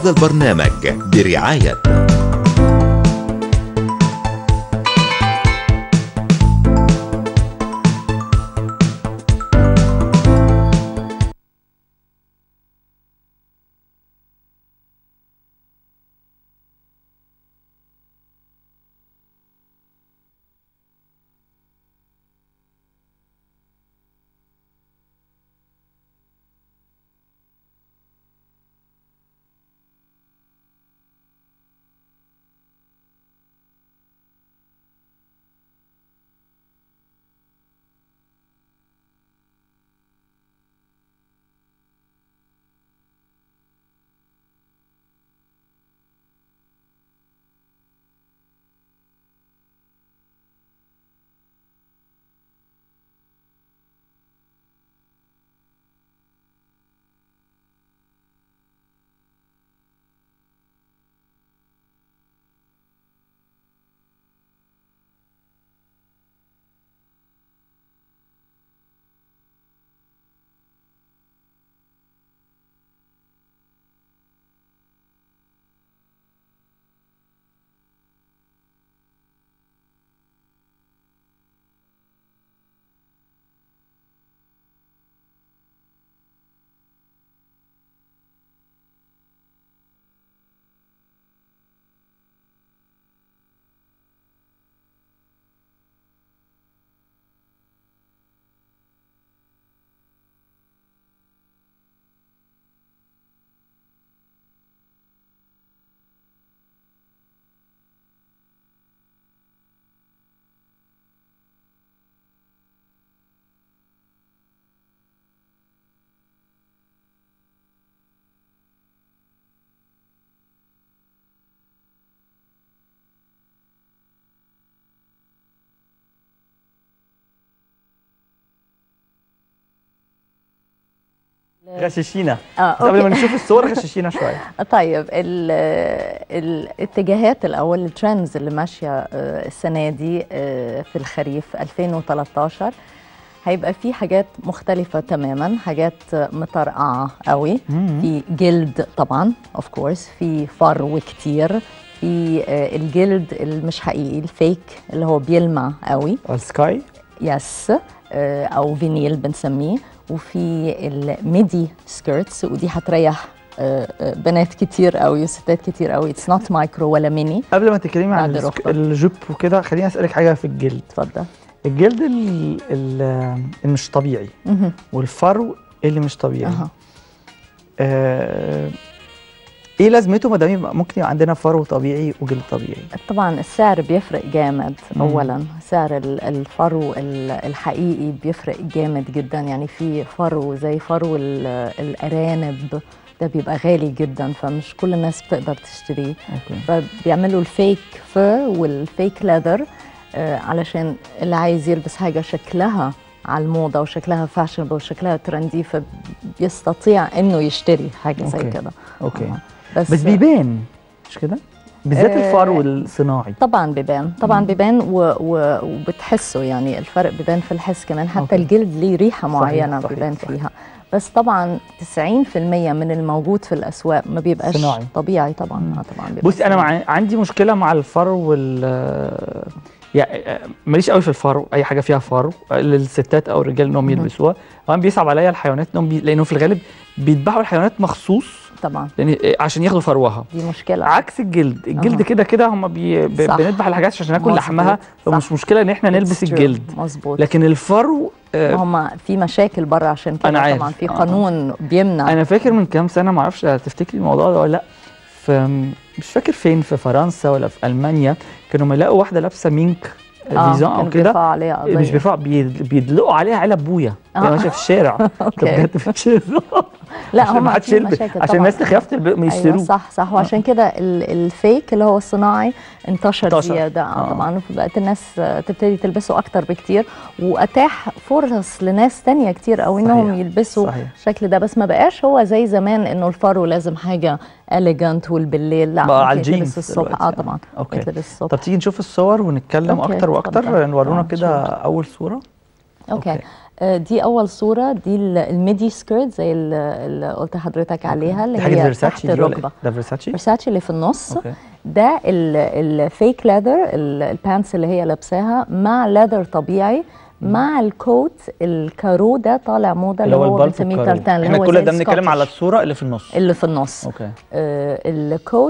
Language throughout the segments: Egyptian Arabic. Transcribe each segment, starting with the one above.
هذا البرنامج برعاية غششينا آه، بس قبل ما أوكي. نشوف الصور غششينا شويه طيب ال- الاتجاهات او الترندز اللي ماشيه آه، السنه دي آه، في الخريف 2013 هيبقى في حاجات مختلفة تماما حاجات مطرقعة قوي في جلد طبعا اوف كورس في فرو كتير في آه، الجلد المش حقيقي الفيك اللي هو بيلمع قوي السكاي يس آه، او فينيل بنسميه وفي الميدي سكيرتس ودي هتريح آه، آه، بنات كتير قوي وستات كتير قوي اتس نوت مايكرو ولا ميني قبل ما تتكلمي عن بعد السك- ركبة. الجوب وكده خليني اسالك حاجه في الجلد اتفضل الجلد ال- ال- المش طبيعي مهم. والفرو اللي مش طبيعي أها. آه ايه لازمته ما دام يبقى- ممكن يبقى عندنا فرو طبيعي وجلد طبيعي طبعا السعر بيفرق جامد مم. اولا سعر ال- الفرو ال- الحقيقي بيفرق جامد جدا يعني في فرو زي فرو ال- الارانب ده بيبقى غالي جدا فمش كل الناس بتقدر تشتريه اوكي فبيعملوا الفيك فur والفيك ليذر علشان اللي عايز يلبس حاجه شكلها على الموضه وشكلها فاشن وشكلها ترندي فبيستطيع انه يشتري حاجه زي أوكي. كده اوكي آه. بس بيبان مش كده بالذات آه، الفرو الصناعي طبعا بيبان طبعا بيبان و... و... وبتحسه يعني الفرق بيبان في الحس كمان حتى أوكي. الجلد ليه ريحه صحيح، معينه صحيح، بيبان صحيح. فيها بس طبعا 90% من الموجود في الاسواق ما بيبقاش صناعي. طبيعي طبعا مم. آه طبعا بيبقى بصي انا صناعي. مع... عندي مشكله مع الفرو وال يعني ماليش قوي في الفرو اي حاجه فيها فرو للستات او الرجال انهم مهم. يلبسوها كمان بيصعب عليا الحيوانات انهم بي... لانه في الغالب بيذبحوا الحيوانات مخصوص طبعا لان عشان ياخدوا فروها دي مشكله عكس الجلد الجلد أها. كده كده هم بي... ب... صح. بنذبح الحاجات عشان ناكل مظبوط، لحمها صح. فمش مشكله ان احنا نلبس It's true. الجلد مظبوط لكن الفرو آه، هم في مشاكل بره عشان كده أنا عارف. طبعا في آه. قانون بيمنع انا فاكر من كام سنه ما اعرفش تفتكري الموضوع ده ولا لا في مش فاكر فين في فرنسا ولا في المانيا كانوا ما يلاقوا واحده لابسه مينك آه، ديزاين او كانوا كده بيرفعوا عليها قضيه مش بيرفعوا بيد- بيدلقوا عليها علب بويا آه. هي ماشيه في الشارع طب اوكي بجد في الشارع لا عشان ما هم حدش في يلبس مشاكل عشان طبعاً. الناس تخاف تلب- ما ايوه يشتروه صح صح وعشان كده ال- الفيك اللي هو الصناعي انتشر, انتشر. زياده آه. آه. طبعا بقت الناس آه، تبتدي تلبسه اكتر بكتير واتاح فرص لناس تانية كتير قوي انهم صحيح. يلبسوا صحيح. الشكل ده بس ما بقاش هو زي زمان انه الفرو لازم حاجه اليجانت والبالليل لا بقى على ممكن الجينز يتلبس الصبح اه دلوقتي. طبعا اوكي يتلبس الصبح طب تيجي نشوف الصور ونتكلم أوكي، اكتر واكتر اتفضل. نورونا آه، كده اول صوره اوكي, أوكي. آه، دي اول صوره دي ال- الميدي سكيرت زي ال- اللي قلت لحضرتك عليها اللي دي حاجه هي فيرساتشي تحت دي ولا الركبه إيه؟ ده فيرساتشي فيرساتشي اللي في النص اوكي ده الفيك ليذر البانتس اللي هي لابساها مع ليذر طبيعي مع الكوت الكارو ده طالع موضه اللي, هو البلطو بنسميه الكارو. ترتان اللي احنا هو كل زي ده بنتكلم على السكوتش الصوره اللي في النص اللي في النص اوكي آه الكوت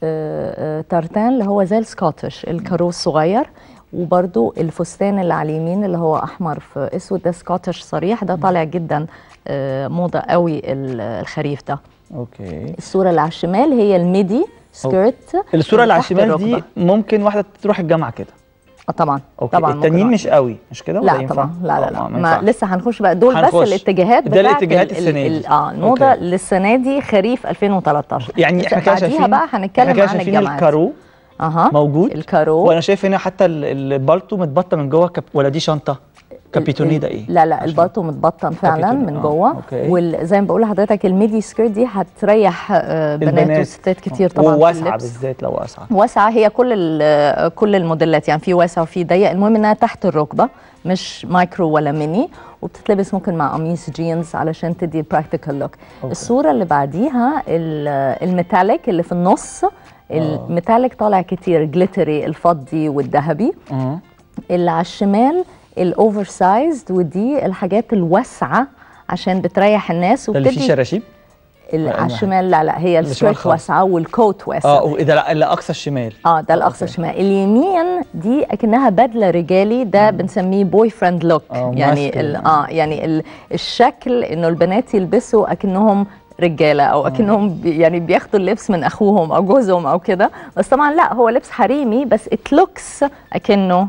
آه آه ترتان اللي هو زي السكوتش الكارو الصغير وبرده الفستان اللي على اليمين اللي هو احمر في اسود ده سكوتش صريح ده طالع جدا آه موضه قوي ال- الخريف ده اوكي الصوره اللي على الشمال هي الميدي سكيرت الصوره اللي على تحت الشمال دي الركبة. ممكن واحده تروح الجامعه كده اه طبعا اوكي طبعا التانيين ممكن مش قوي مش كده ولا لا ينفع؟ طبعا لا لا آه، لا ما ما ينفعش. لسه هنخش بقى دول بس هنخش. الاتجاهات ده بتاعت الاتجاهات ال- السنة ال- دي. اه الموضه أوكي. للسنه دي خريف 2013 يعني احنا كده بعديها شايفين بقى احنا هنتكلم كده عن شايفين الجامعات الكارو اها موجود الكارو وانا شايف هنا حتى ال- البالتو متبطه من جوه كاب... ولا دي شنطه كابيتوني ده ايه لا لا عشان- الباطو متبطن فعلا كابيتوني، من آه، جوه أوكي. وزي ما بقول لحضرتك الميدي سكيرت دي هتريح آه، بنات البنات. وستات كتير طبعا في وواسعه اللبس. بالذات لو واسعه واسعه هي كل ال- كل الموديلات يعني في واسع وفي ضيق المهم انها تحت الركبه مش مايكرو ولا ميني وبتتلبس ممكن مع قميص جينز علشان تدي براكتيكال لوك الصوره اللي بعديها ال- الميتاليك اللي في النص الميتاليك طالع كتير جليتري الفضي والذهبي اه اللي على الشمال الاوفر سايزد ودي الحاجات الواسعه عشان بتريح الناس ده اللي فيه وبتدي شراشيب اللي ولا على أنهي؟ الشمال لا لا هي اللي شمال السكيرت خالص. واسعه والكوت واسع اه وإيه ده لا اللي اقصى الشمال اه ده الاقصى أوكي. الشمال اليمين دي اكنها بدله رجالي ده بنسميه بوي فريند لوك آه، يعني masculine. ال اه يعني ال الشكل انه البنات يلبسوا اكنهم رجاله او اكنهم بي يعني بياخدوا اللبس من اخوهم او جوزهم او كده بس طبعا لا هو لبس حريمي بس ات لوكس اكنه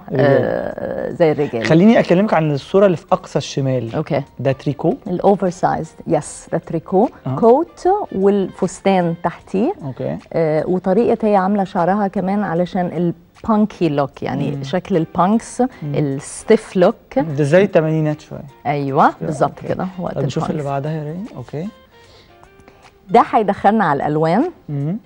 آه زي الرجال خليني اكلمك عن الصوره اللي في اقصى الشمال اوكي ده تريكو الاوفر سايز يس ده تريكو آه. كوت والفستان تحتيه اوكي آه، وطريقه هي عامله شعرها كمان علشان البانكي لوك يعني مم. شكل البانكس الستيف لوك ده زي الثمانينات شويه ايوه بالظبط أوكي. كده وقت طب نشوف اللي البانكس بعدها يا رين اوكي ده هيدخلنا على الالوان مم.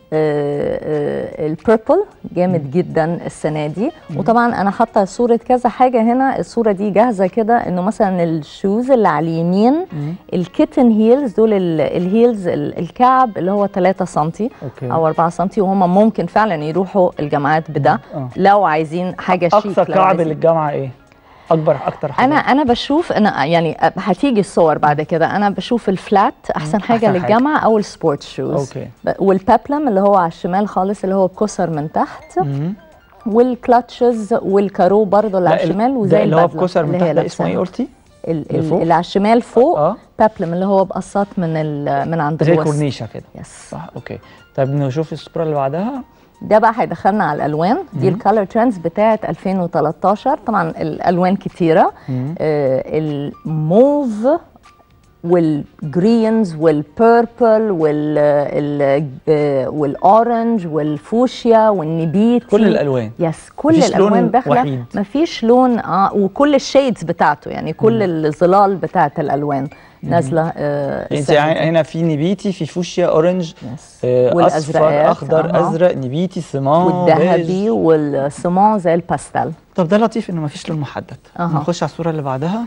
البيربل جامد جدا السنه دي وطبعا انا حاطه صوره كذا حاجه هنا الصوره دي جاهزه كده انه مثلا الشوز اللي على اليمين الكيتن هيلز دول ال- الهيلز ال- الكعب اللي هو 3 سم اوكي او 4 سم وهم ممكن فعلا يروحوا الجامعات بده آه. لو عايزين حاجه شيك اقصى لو كعب عايزين. للجامعه ايه اكبر اكتر حاجه انا انا بشوف انا يعني هتيجي الصور بعد كده انا بشوف الفلات احسن حاجه أحسن حاجة. للجامعه او السبورت شوز أوكي. ب- والبابلم اللي هو على الشمال خالص اللي هو بكسر من تحت مم. والكلاتشز والكارو برضه اللي على لا، ال- الشمال ده وزي اللي هو البدلة بكسر من اللي هي تحت ده اسمه ايه لابساها. قلتي ال- اللي ال- فوق؟ اللي على الشمال فوق اه بابلم اللي هو بقصات من ال- من عند زي الوسط كورنيشه كده يس صح اوكي طيب نشوف الصوره اللي بعدها ده بقى هيدخلنا على الالوان دي الكالر ترندز بتاعه 2013 طبعا الالوان كتيره آه الموف والجرينز والبيربل وال ال- آه، والاورنج والفوشيا والنبيتي كل الالوان يس كل مفيش لون الالوان داخله وحيد. مفيش لون اه وكل الشيدز بتاعته يعني كل الظلال بتاعت الالوان نازله آه انت السنة دي. هنا في نبيتي في فوشيا اورنج يس. آه، والأزرقات، اصفر اخضر أها. ازرق نبيتي صمان والذهبي بيج. والصمان زي الباستل طب ده لطيف انه ما فيش لون محدد أها. نخش على الصوره اللي بعدها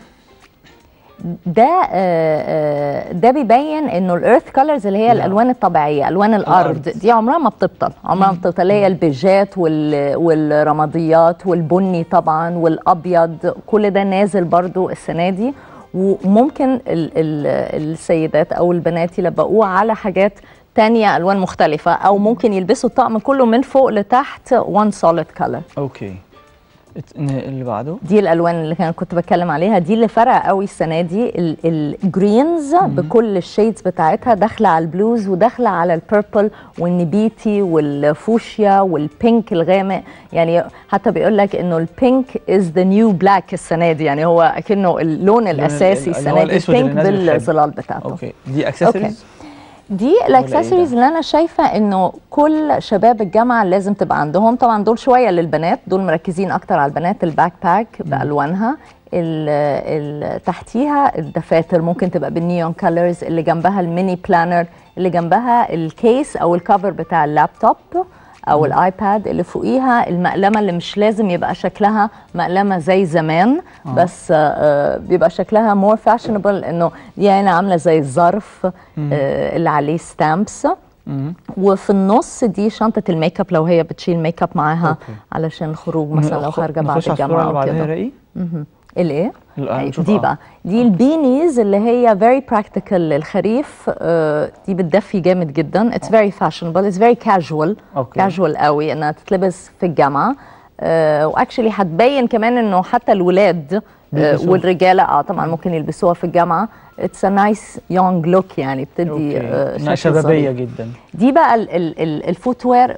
ده آه، آه، ده بيبين انه الارث كولرز اللي هي الالوان الطبيعيه الوان الارض الأرض. دي عمرها ما بتبطل عمرها ما بتبطل اللي هي البيجات وال- والرماديات والبني طبعا والابيض كل ده نازل برضو السنه دي وممكن ال ال السيدات او البنات يلبقوه على حاجات تانية الوان مختلفه او ممكن يلبسوا الطقم كله من فوق لتحت وان سوليد كولر اوكي ات- ن- اللي بعده دي الالوان اللي كان كنت بتكلم عليها دي اللي فرق قوي السنه دي الجرينز بكل الشيدز بتاعتها داخله على البلوز وداخله على البيربل والنبيتي والفوشيا والبينك الغامق يعني حتى بيقول لك انه البينك از ذا نيو بلاك السنه دي يعني هو اكنه اللون الاساسي ال- اللي السنه هو دي الأسود اللي البينك نازل الخارج. بالظلال بتاعته اوكي دي اكسسوارز دي الاكسسوارز اللي انا شايفه انه كل شباب الجامعه لازم تبقى عندهم طبعا دول شويه للبنات دول مركزين اكتر على البنات الباك باك بالوانها ال- ال- تحتيها الدفاتر ممكن تبقى بالنيون كولرز اللي جنبها الميني بلانر اللي جنبها الكيس او الكفر بتاع اللابتوب او الايباد اللي فوقيها المقلمه اللي مش لازم يبقى شكلها مقلمه زي زمان بس آه، بيبقى شكلها مور فاشونبل انه دي يعني عامله زي الظرف آه، اللي عليه ستامبس مم. وفي النص دي شنطه الميك اب لو هي بتشيل ميك اب معاها أوكي. علشان الخروج مثلا لو نخ- خارجه بعد نخش على الصورة الجامعه اللي او بعدها كده رأي مهم. الايه؟ لا، أيوة، نشوف دي آه. بقى دي البينيز اللي هي very practical للخريف آه، دي بتدفي جامد جدا it's very fashionable it's very casual أوكي. casual قوي انها تتلبس في الجامعه آه، واكشلي هتبين كمان انه حتى الولاد آه، بيلبسوها. والرجاله اه طبعا ممكن يلبسوها في الجامعه اتس ا نايس يونج لوك يعني بتدي آه، أوكي. إنها شكل شبابية ظريف. جدا دي بقى ال- ال- ال- الفوتوير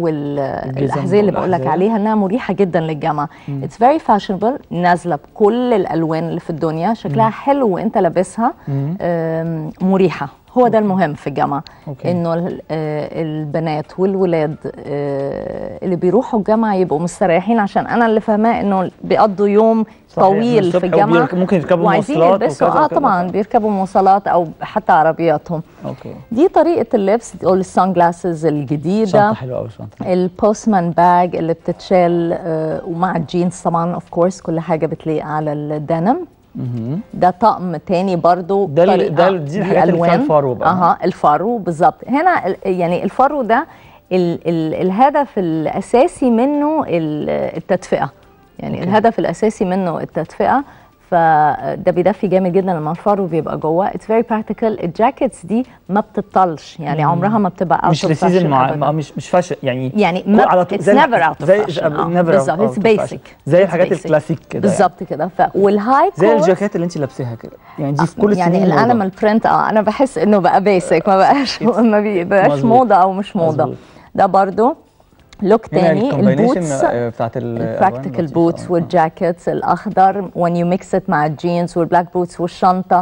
والاحذيه اللي بقول لك والأحذية. عليها انها مريحه جدا للجامعه اتس فيري فاشونبل نازله بكل الالوان اللي في الدنيا شكلها حلو وانت لابسها آم، مريحه هو ده المهم في الجامعه أوكي. انه ال- آه، البنات والولاد آه، اللي بيروحوا الجامعه يبقوا مستريحين عشان انا اللي فاهماه انه بيقضوا يوم صحيح، من طويل الصبح في الجامعه وبيرك- ممكن يركبوا وعايزين مواصلات يلبسوا وكذا اه وكذا. طبعا بيركبوا مواصلات او حتى عربياتهم اوكي دي طريقه اللبس او السان جلاسز الجديده شنطة حلوة قوي شنطة البوستمان باج اللي بتتشال آه، ومع الجينز طبعا اوف كورس كل حاجه بتليق على الدنم مهم. ده طقم تاني برضو ده ال- بطريقة- ده ال- دي الحاجات اللي فيها ألوان. الفرو بقى. اها الفرو بالظبط هنا ال- يعني الفرو ده ال ال الهدف الاساسي منه ال- التدفئه يعني أوكي. أوكي. الهدف الاساسي منه التدفئه فده بيدفي جامد جدا لما الفرو بيبقى جواه اتس فيري براكتيكال الجاكيتس دي ما بتطلش يعني عمرها ما بتبقى out مش of لسيزن fashion مع أبداً. ما- مش مش فاشن يعني يعني كل- ما على طول it's زي never out of زي fashion. آه، never بالظبط out it's of fashion. basic زي It's الحاجات basic. الكلاسيك كده بالظبط كده ف والهاي زي كوت الجاكيت اللي انت لابساها كده يعني دي في كل يعني السنين موضة. الانيمال برنت اه انا بحس انه بقى بيسك ما بقاش ما بيبقاش مظبوط. موضه او مش موضه مظبوط. ده برضو لوك هنا تاني الكومباينيشن البوتس بتاعت البراكتيكال بوتس والجاكيتس الاخضر when you mix it مع الجينز والبلاك بوتس والشنطه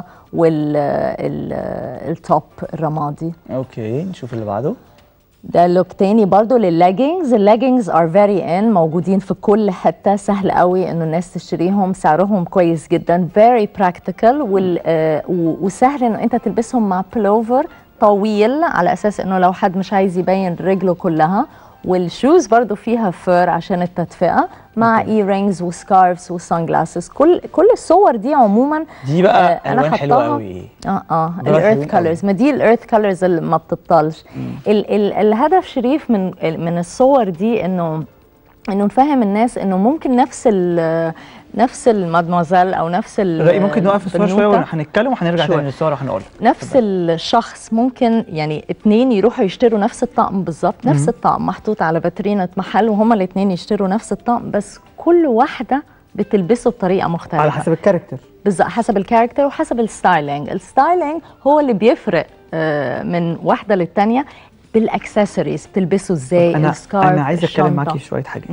والتوب الرمادي اوكي نشوف اللي بعده ده لوك تاني برضو لللاجينجز اللاجينجز ار فيري ان موجودين في كل حته سهل قوي انه الناس تشتريهم سعرهم كويس جدا فيري براكتيكال وسهل انه انت تلبسهم مع بلوفر طويل على اساس انه لو حد مش عايز يبين رجله كلها والشوز برضو فيها فر عشان التدفئه مع أوكي. اي رينجز وسكارفز وسان جلاسز كل كل الصور دي عموما دي بقى آه، أنا الوان حلوه حطاها- قوي اه اه دول حلوين الارث كولرز ما دي الارث كولرز اللي ما بتبطلش ال ال الهدف شريف من ال- من الصور دي انه انه نفهم الناس انه ممكن نفس ال نفس المادموزيل او نفس ال رأيي ممكن نوقف الصور شويه البنوتة. وهنتكلم وهنرجع شوية. تاني للصور وهنقول نفس الشخص ممكن يعني اتنين يروحوا يشتروا نفس الطقم بالظبط نفس الطقم محطوط على فاترينة محل وهما الاتنين يشتروا نفس الطقم بس كل واحدة بتلبسه بطريقة مختلفة على حسب الكاركتر بالظبط حسب الكاركتر وحسب الستايلينج الستايلينج هو اللي بيفرق آه، من واحده للتانيه بالاكسسوارز بتلبسه ازاي انا السكارف انا عايز اتكلم الشنطة. معاكي في شويه حاجات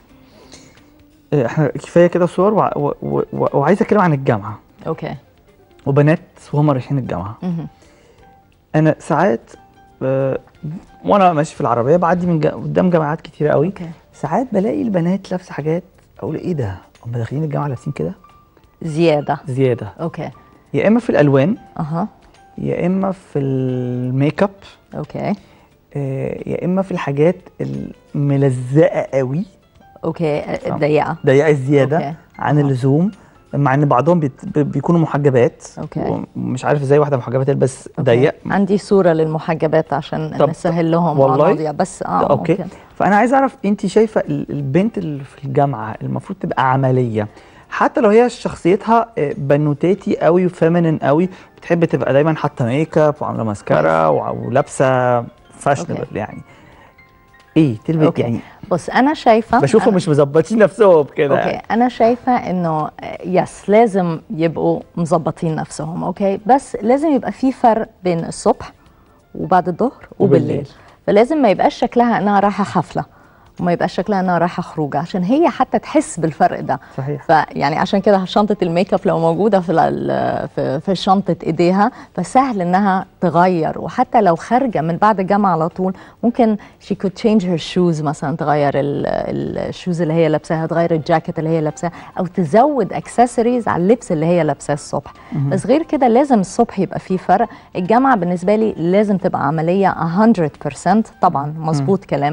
آه، احنا كفايه كده صور وع- و- و- و- وعايز اتكلم عن الجامعه اوكي وبنات وهم رايحين الجامعه مهم. انا ساعات آه، وانا ماشي في العربيه بعدي من جا- قدام جامعات كتيره قوي اوكي ساعات بلاقي البنات لابسه حاجات اقول ايه ده هم داخلين الجامعه لابسين كده زياده زياده اوكي يا اما في الالوان اها يا اما في الميك اب اوكي آه، يا اما في الحاجات الملزقه قوي اوكي آه، ضيقه ضيقه زياده أوكي. عن أها. اللزوم مع ان بعضهم بيت- بي- بيكونوا محجبات أوكي. ومش عارف ازاي واحده محجبه تلبس أوكي. ضيق عندي صوره للمحجبات عشان طب- نسهل لهم والله؟ المواضيع بس اه اوكي ممكن. فانا عايز اعرف انت شايفه ال- البنت اللي في الجامعه المفروض تبقى عمليه حتى لو هي شخصيتها آه، بنوتاتي قوي وفيمينين قوي بتحب تبقى دايما حاطه ميك اب وعامله ماسكارا وع- ولابسه فاشنبل أوكي. يعني ايه تلبس أوكي. يعني بص انا شايفه بشوفهم أنا- مش مظبطين نفسهم كده اوكي انا شايفه انه يس لازم يبقوا مظبطين نفسهم اوكي بس لازم يبقى في فرق بين الصبح وبعد الظهر وبالليل. وبالليل فلازم ما يبقاش شكلها انها رايحه حفله وما يبقاش شكلها انها رايحه خروجه عشان هي حتى تحس بالفرق ده صحيح فيعني عشان كده شنطه الميك اب لو موجوده في ال- في في شنطه ايديها فسهل انها تغير وحتى لو خارجه من بعد الجامعه على طول ممكن she could change her shoes مثلا تغير الشوز اللي هي لابساها تغير الجاكيت اللي هي لابساه او تزود اكسسوارز على اللبس اللي هي لابساه الصبح بس غير كده لازم الصبح يبقى فيه فرق الجامعه بالنسبه لي لازم تبقى عمليه 100% طبعا مظبوط كلامك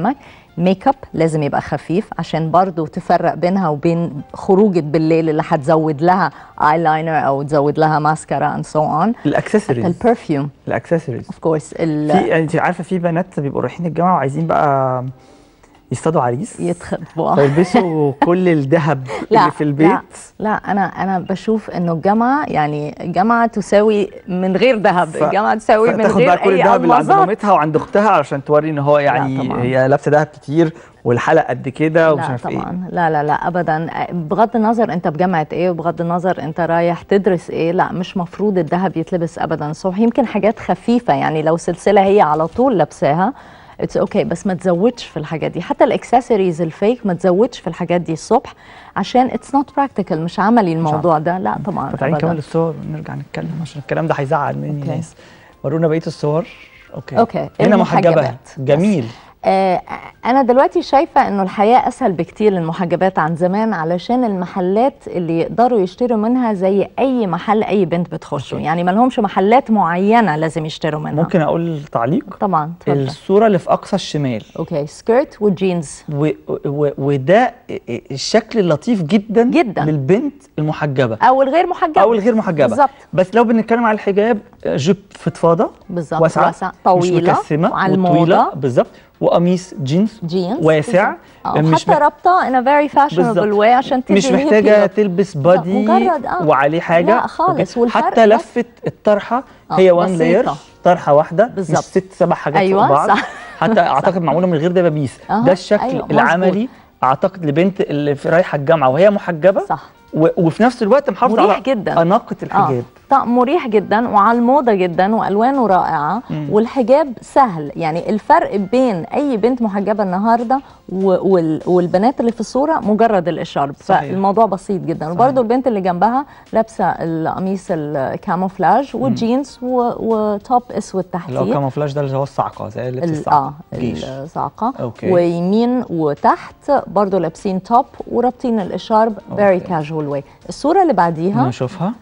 ميك اب لازم يبقى خفيف عشان برضو تفرق بينها وبين خروجة بالليل اللي هتزود لها ايلاينر او تزود لها ماسكارا and so on الاكسسوارز البرفيوم الاكسسوارز اوف كورس في يعني انت عارفه في بنات بيبقوا رايحين الجامعه وعايزين بقى يصطادوا عريس يتخطبوا فيلبسوا كل الذهب لا اللي في البيت لا, لا انا انا بشوف انه الجامعه يعني الجامعه تساوي من غير ذهب ف- الجامعه تساوي من تاخد غير بقى كل اي الذهب اللي عند المظات مامتها وعند اختها علشان توري ان هو يعني طبعاً. هي لابسه ذهب كتير والحلق قد كده ومش لا عارف ايه طبعا لا لا لا ابدا بغض النظر انت بجامعه ايه وبغض النظر انت رايح تدرس ايه لا مش مفروض الذهب يتلبس ابدا صح يمكن حاجات خفيفه يعني لو سلسله هي على طول لابساها اتس اوكي okay, بس ما تزودش في الحاجات دي حتى الاكسسوارز الفيك ما تزودش في الحاجات دي الصبح عشان اتس نوت براكتيكال مش عملي الموضوع ده لا طبعا فتعالي أبداً. نكمل الصور ونرجع نتكلم عشان الكلام ده هيزعل مني أوكي. ناس ورونا بقيه الصور اوكي أوكي. هنا محجبه المحجبات. جميل آه، انا دلوقتي شايفه انه الحياه اسهل بكتير للمحجبات عن زمان علشان المحلات اللي يقدروا يشتروا منها زي اي محل اي بنت بتخشه يعني ما لهمش محلات معينه لازم يشتروا منها ممكن اقول تعليق طبعا اتفضل الصوره اللي في اقصى الشمال اوكي سكيرت وجينز و و وده الشكل اللطيف جدا جداً. للبنت المحجبه او الغير محجبه او الغير محجبه بالظبط بس لو بنتكلم على الحجاب جيب فضفاضه بالظبط واسعه واسع طويله مش مكسمه وعلى وطويله الموضه بالظبط وقميص جينز جينز واسع أو مش حتى مح- رابطه in a very fashionable بالظبط. way عشان تدي مش الهيبي محتاجه look. تلبس بادي مجرد، آه. وعليه حاجه لا خالص، أوكي. والفرق حتى بس- لفه الطرحه آه، هي وان لاير بسيطة. طرحه واحده بالظبط. مش ست سبع حاجات أيوة، فوق بعض صح. حتى اعتقد معموله من غير دبابيس أها، ده الشكل أيوة، مظبوط. العملي اعتقد لبنت اللي في رايحه الجامعه وهي محجبه صح و... وفي نفس الوقت محافظه مريح على جدا. اناقه الحجاب طقم مريح جدا وعلى الموضه جدا والوانه رائعه والحجاب سهل يعني الفرق بين اي بنت محجبه النهارده و- وال- والبنات اللي في الصوره مجرد الاشارب صحيح. فالموضوع بسيط جدا وبرده البنت اللي جنبها لابسه القميص الكاموفلاج وجينز و- وتوب اسود اللي هو تحتيه كاموفلاج ده اللي هو الصعقه زي لبس ال- الصعقه اه جيش. الصعقه أوكي. ويمين وتحت برضه لابسين توب ورابطين الاشارب فيري أوكي. كاجوال واي الصوره اللي بعديها نشوفها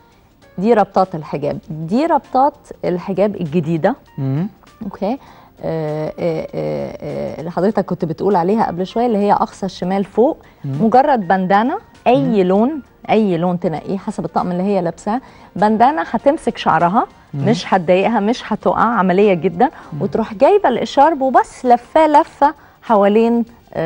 دي ربطات الحجاب دي ربطات الحجاب الجديدة مم. اوكي آه، آه، آه، آه، اللي حضرتك كنت بتقول عليها قبل شوية اللي هي أقصى الشمال فوق مجرد بندانة أي لون أي لون تنقيه حسب الطقم اللي هي لابساه بندانة هتمسك شعرها مش هتضايقها مش هتقع عملية جدا وتروح جايبة الإشارب وبس لفاه لفة حوالين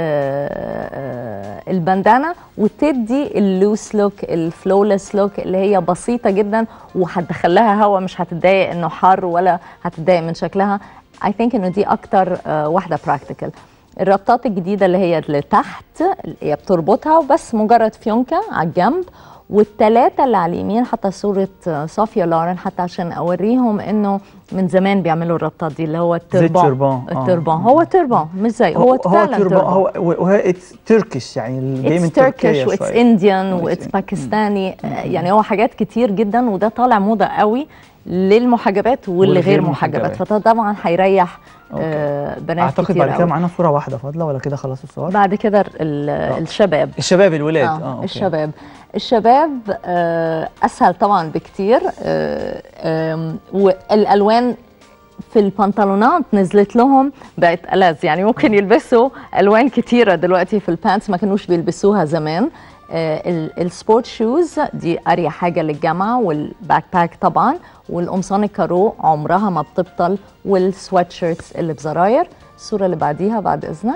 آه، آه، البندانه وتدي اللوس لوك الفلولس لوك اللي هي بسيطه جدا وهتدخل لها هوا مش هتتضايق انه حر ولا هتتضايق من شكلها اي ثينك انه دي اكتر آه، واحده براكتيكال الربطات الجديده اللي هي اللي تحت اللي هي بتربطها وبس مجرد فيونكه على الجنب والثلاثه اللي على اليمين حتى صوره آه، صافيا لورن حتى عشان اوريهم انه من زمان بيعملوا الربطات دي اللي هو التربان التربان، آه. التربان هو تربان مش زي هو هو فعلا تربان تربان هو وهو اتس تركش يعني اللي جاي من اتس تركش تركيا واتس شوية. انديان It's واتس in- باكستاني يعني هو حاجات كتير جدا وده طالع موضه قوي للمحجبات واللي والغير غير محجبات محجبات. فطبعا هيريح آه، بنات اعتقد كتير بعد كده قوي. معانا صوره واحده فاضله ولا كده خلاص الصور بعد كده ال- الشباب الشباب الولاد آه اه أوكي. الشباب الشباب آه اسهل طبعا بكتير آه آم، والالوان في البنطلونات نزلت لهم بقت ألذ يعني ممكن يلبسوا الوان كتيره دلوقتي في البانتس ما كانوش بيلبسوها زمان آه، ال- السبورت شوز دي اريح حاجه للجامعه والباك باك طبعا والقمصان الكارو عمرها ما بتبطل والسويت شيرتس اللي بزراير الصوره اللي بعديها بعد اذنك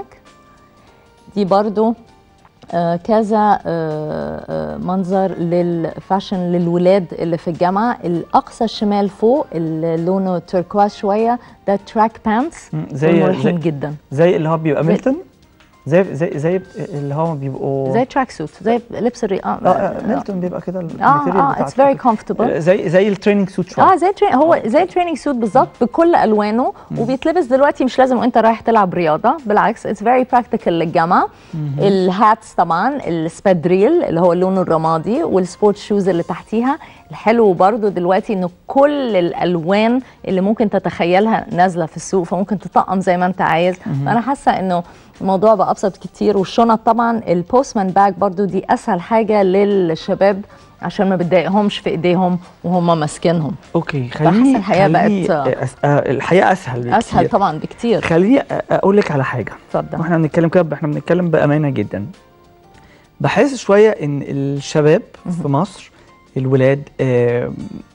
دي برضو آه، كذا آه، آه، منظر للفاشن للولاد اللي في الجامعه الاقصى الشمال فوق اللي لونه تركواز شويه ده تراك بانتس مم، زي مريحين زي, جدا زي اللي هو بيبقى زي- ميلتون زي زي زي اللي هو بيبقوا زي تراك سوت زي لبس الري اه اه آه، ميلتون بيبقى كده اه الماتيريال اه بتاعته اتس فيري كده. كومفورتبل زي زي التريننج سوت شويه اه زي ترين هو زي تريننج سوت بالظبط بكل الوانه وبيتلبس دلوقتي مش لازم وانت رايح تلعب رياضه بالعكس اتس فيري براكتيكال للجامعه الهاتس طبعا السبادريل اللي هو اللون الرمادي والسبورت شوز اللي تحتيها الحلو برضو دلوقتي انه كل الالوان اللي ممكن تتخيلها نازله في السوق فممكن تطقم زي ما انت عايز فانا حاسه انه الموضوع بقى ابسط كتير والشنط طبعا البوستمان باج برضو دي اسهل حاجه للشباب عشان ما بتضايقهمش في ايديهم وهم ماسكينهم اوكي فحاسة خليني الحياة خليني بقت- أس... آه، الحياه اسهل بكتير. اسهل طبعا بكتير خليني أ- اقول لك على حاجه اتفضل واحنا بنتكلم كده احنا بنتكلم بامانه جدا بحس شويه ان الشباب في مصر الولاد آم،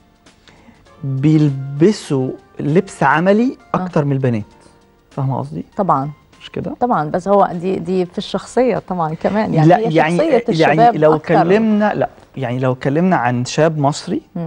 بيلبسوا لبس عملي اكتر من البنات فاهمه قصدي طبعا مش كده طبعا بس هو دي دي في الشخصيه طبعا كمان يعني لا هي يعني شخصيه الشباب يعني لو أكتر. اتكلمنا لا يعني لو اتكلمنا عن شاب مصري مم.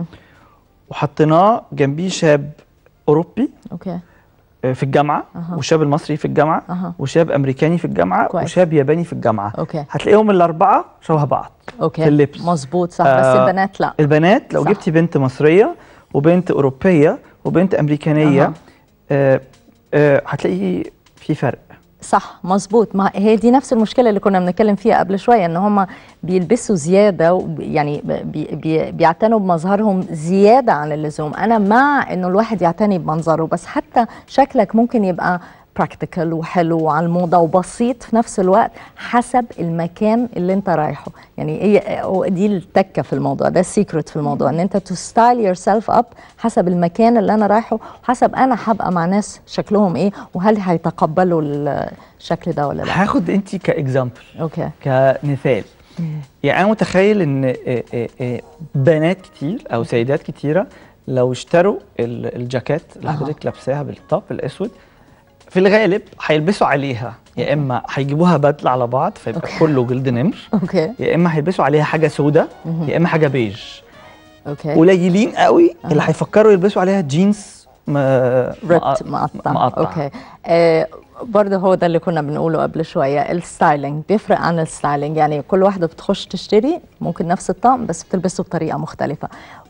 وحطيناه جنبيه شاب اوروبي اوكي آه، في الجامعه أها. وشاب المصري في الجامعه أها. وشاب امريكاني في الجامعه كويس. وشاب ياباني في الجامعه اوكي هتلاقيهم الاربعه شبه بعض اوكي في اللبس. مظبوط صح بس آه، البنات لا البنات لو صح. جبتي بنت مصريه وبنت اوروبيه وبنت امريكانيه أها. آه آه هتلاقي في فرق صح مظبوط ما هي دي نفس المشكله اللي كنا بنتكلم فيها قبل شويه ان هم بيلبسوا زياده وب- يعني بي بي بيعتنوا بمظهرهم زياده عن اللزوم انا مع انه الواحد يعتني بمنظره بس حتى شكلك ممكن يبقى براكتيكال وحلو وعلى الموضه وبسيط في نفس الوقت حسب المكان اللي انت رايحه يعني هي هو دي التكه في الموضوع ده السيكرت في الموضوع ان انت تستايل يور سيلف اب حسب المكان اللي انا رايحه وحسب انا هبقى مع ناس شكلهم ايه وهل هيتقبلوا الشكل ده ولا لا هاخد انت كاكزامبل اوكي كمثال يعني انا متخيل ان آه، آه، آه، بنات كتير او سيدات كتيره لو اشتروا ال- الجاكيت اللي أها. حضرتك لابساها بالطب الاسود في الغالب هيلبسوا عليها يا اما هيجيبوها بدله على بعض فيبقى أوكي. كله جلد نمر اوكي يا اما هيلبسوا عليها حاجه سودة يا اما حاجه بيج اوكي قليلين قوي اللي هيفكروا يلبسوا عليها جينز م- ريبت مقط- مقطع مقطع اوكي آه برضه هو ده اللي كنا بنقوله قبل شويه الستايلينج بيفرق عن الستايلينج يعني كل واحده بتخش تشتري ممكن نفس الطقم بس بتلبسه بطريقه مختلفه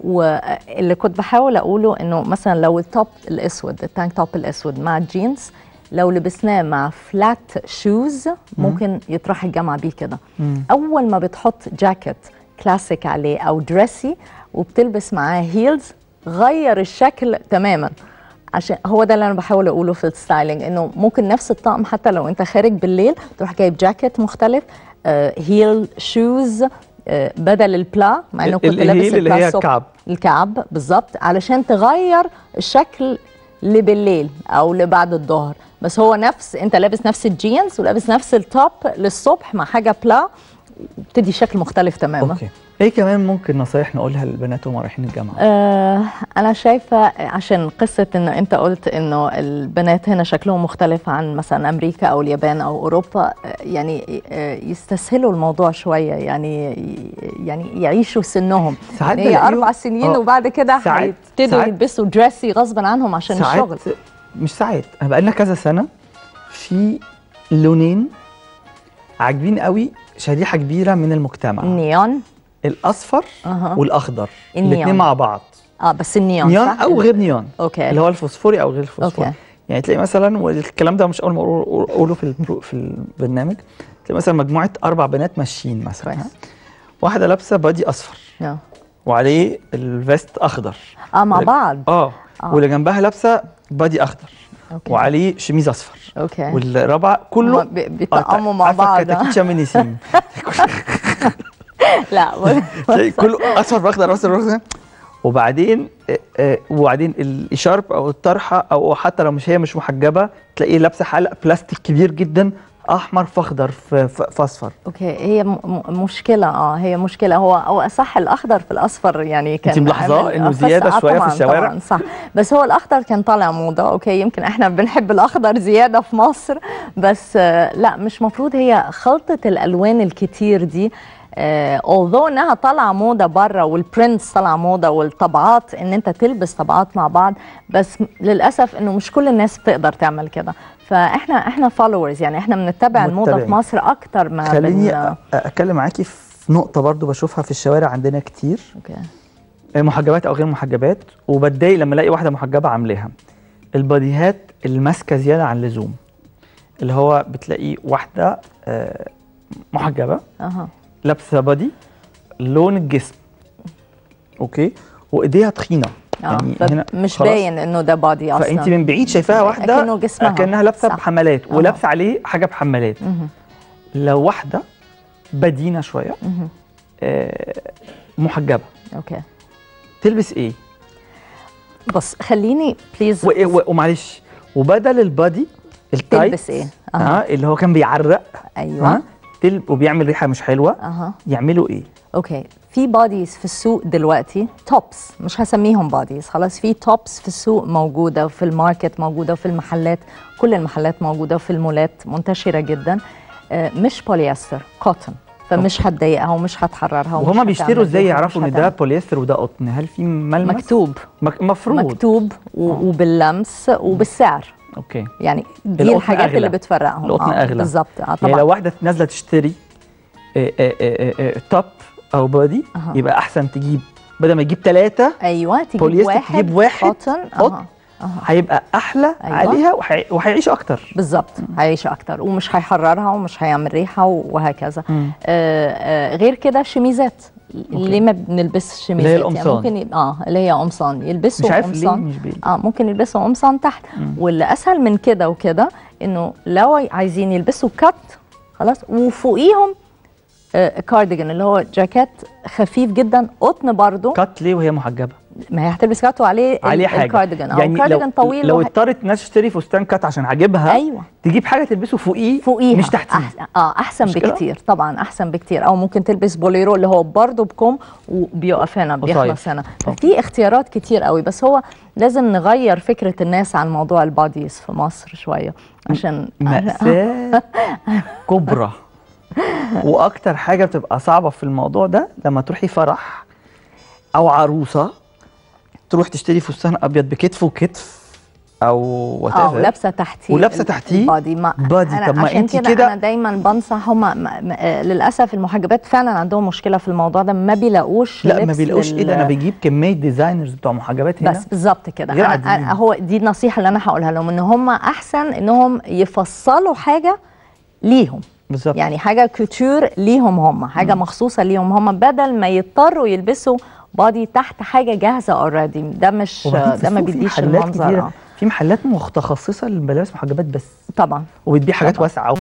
واللي كنت بحاول اقوله انه مثلا لو التوب الاسود التانك توب الاسود مع الجينز لو لبسناه مع فلات شوز ممكن يطرح الجامعه بيه كده اول ما بتحط جاكيت كلاسيك عليه او دريسي وبتلبس معاه هيلز غير الشكل تماما عشان هو ده اللي انا بحاول اقوله في الستايلينج انه ممكن نفس الطقم حتى لو انت خارج بالليل تروح جايب جاكيت مختلف آه هيل شوز آه بدل البلا مع انه ال- كنت لابس الهيل اللي البلا هي الصبح. الكعب. الكعب بالظبط علشان تغير الشكل لبالليل او لبعد الظهر بس هو نفس انت لابس نفس الجينز ولابس نفس التوب للصبح مع حاجه بلا بتدي شكل مختلف تماما اوكي ايه كمان ممكن نصايح نقولها للبنات وهم رايحين الجامعه آه انا شايفه عشان قصه انه انت قلت انه البنات هنا شكلهم مختلف عن مثلا امريكا او اليابان او اوروبا آه، يعني آه، يستسهلوا الموضوع شويه يعني يعني يعيشوا سنهم ساعات يعني هي بلاقيهم- اربع سنين آه، وبعد كده ساعات- هيبتدوا ساعات- يلبسوا دريسي غصبا عنهم عشان ساعات الشغل مش ساعات انا بقالنا كذا سنه في لونين عاجبين قوي شريحه كبيره من المجتمع النيون الاصفر أها. والاخضر النيون. الاثنين مع بعض اه بس النيون نيون صح؟ او غير نيون اوكي اللي هو الفوسفوري او غير الفوسفوري أوكي. يعني تلاقي مثلا والكلام ده مش اول ما أقوله- اقوله في البرو- في البرنامج تلاقي مثلا مجموعه اربع بنات ماشيين مثلا كويس. ها؟ واحده لابسه بادي اصفر آه. وعليه الفيست اخضر اه مع وال- بعض اه آه. واللي جنبها لابسه بادي اخضر اوكي وعليه شميز اصفر اوكي والرابعه كله هما بي- بيطقموا مع عارفة بعض كتاكيت شم نسيم لا تلاقي كله اصفر باخضر اصفر باخضر وبعدين آه، آه، وبعدين الاشارب او الطرحه او حتى لو مش هي مش محجبه تلاقيه لابسه حلق بلاستيك كبير جدا احمر في اخضر في في في اصفر اوكي هي م- م- مشكله اه هي مشكله هو هو صح الاخضر في الاصفر يعني كان أنت ملاحظاه عامل- إنه آه، بس- زيادة آه شوية في طبعاً- الشوارع؟ طبعاً صح بس هو الاخضر كان طالع موضه اوكي يمكن احنا بنحب الاخضر زياده في مصر بس آه لا مش مفروض هي خلطه الالوان الكتير دي آه although انها طالعه موضه بره والبرنتس طالعه موضه والطبعات ان انت تلبس طبعات مع بعض بس م- للاسف انه مش كل الناس بتقدر تعمل كده فاحنا احنا فولورز يعني احنا بنتبع الموضه في متبعين. مصر اكتر ما خليني بن... أ- اتكلم معاكي في نقطه برضو بشوفها في الشوارع عندنا كتير اوكي محجبات او غير محجبات وبتضايق لما الاقي واحده محجبه عاملاها الباديهات اللي ماسكه زياده عن اللزوم اللي هو بتلاقي واحده آه، محجبه اها لابسه بادي لون الجسم اوكي وايديها تخينه اه مش خلاص. باين انه ده بادي اصلا فانت من بعيد شايفاها واحده أكنه جسمها. كانها لابسه صح. بحمالات أها. ولابسه عليه حاجه بحمالات مهم. لو واحده بدينه شويه مهم. آه، محجبه اوكي تلبس ايه بص خليني بليز و- و- ومعلش وبدل البادي التايت تلبس ايه اه اها اللي هو كان بيعرق ايوه ها تل وبيعمل ريحه مش حلوه اها يعملوا ايه اوكي في بوديز في السوق دلوقتي توبس مش هسميهم بوديز خلاص في توبس في السوق موجوده وفي الماركت موجوده وفي المحلات كل المحلات موجوده وفي المولات منتشره جدا آه، مش بوليستر كوتن فمش هتضايقها ومش هتحررها ومش وهما هتعمل بيشتروا ازاي ريحة يعرفوا ومش ان ده هتعمل- بوليستر وده قطن هل في ملمس مكتوب مك... مفروض مكتوب و- وباللمس وبالسعر اوكي يعني دي القطن الحاجات أغلى. اللي بتفرقهم القطن آه، أغلى. بالظبط آه يعني طبعا لو واحده نازله تشتري آه، آه، آه، آه، توب او بادي أها. يبقى احسن تجيب بدل ما تجيب ثلاثه ايوه تجيب بوليستر واحد تجيب واحد قطن قطن. أها. أها. هيبقى احلى أيوة. عليها وحي... وهيعيش اكتر بالظبط هيعيش اكتر ومش هيحررها ومش هيعمل ريحه وهكذا مم. آه آه غير كده شميزات ليه ما بنلبسش شميزات اللي هي القمصان. ممكن ي... اه اللي هي قمصان يلبسوا مش عارف ليه قمصان مش بيلبس اه ممكن يلبسوا قمصان تحت واللي اسهل من كده وكده انه لو عايزين يلبسوا كات خلاص وفوقيهم آه كارديجان اللي هو جاكيت خفيف جدا قطن برضو كات ليه وهي محجبه ما هي هتلبس كات وعليه ال- عليه حاجه الكارديجان او يعني الكارديجان لو طويل لو وه- اضطرت الناس تشتري فستان كات عشان عاجبها ايوه تجيب حاجه تلبسه فوقيه فوقيها مش تحتيه أحسن. اه احسن مش كده؟ بكتير طبعا احسن بكتير او ممكن تلبس بوليرو اللي هو برضه بكم وبيقف هنا بيخلص هنا ففي اختيارات كتير قوي بس هو لازم نغير فكره الناس عن موضوع الباديز في مصر شويه عشان مأساة كبرى واكتر حاجه بتبقى صعبه في الموضوع ده لما تروحي فرح او عروسه تروح تشتري فستان ابيض بكتف وكتف او وات اه ولابسه تحتيه ولابسه ال- تحتيه البادي ما بادي. أنا طب ما عشان أنتي كده كده- انا دايما بنصح هم للاسف المحجبات فعلا عندهم مشكله في الموضوع ده ما بيلاقوش لا ما لبس بيلاقوش ايه ده لل- انا بجيب كميه ديزاينرز بتوع محجبات هنا بس بالظبط كده غير أنا عاديين. أنا هو دي النصيحه اللي انا هقولها لهم ان هم احسن انهم يفصلوا حاجه ليهم بالظبط يعني حاجه كوتور ليهم هم حاجه مخصوصه ليهم هم بدل ما يضطروا يلبسوا بادي تحت حاجه جاهزه اوريدي ده مش وبعدين في ده ما السوق في بيديش محلات المنظر كتيرة آه. في محلات متخصصه لملابس محجبات بس طبعا وبتبيع حاجات طبعاً. واسعه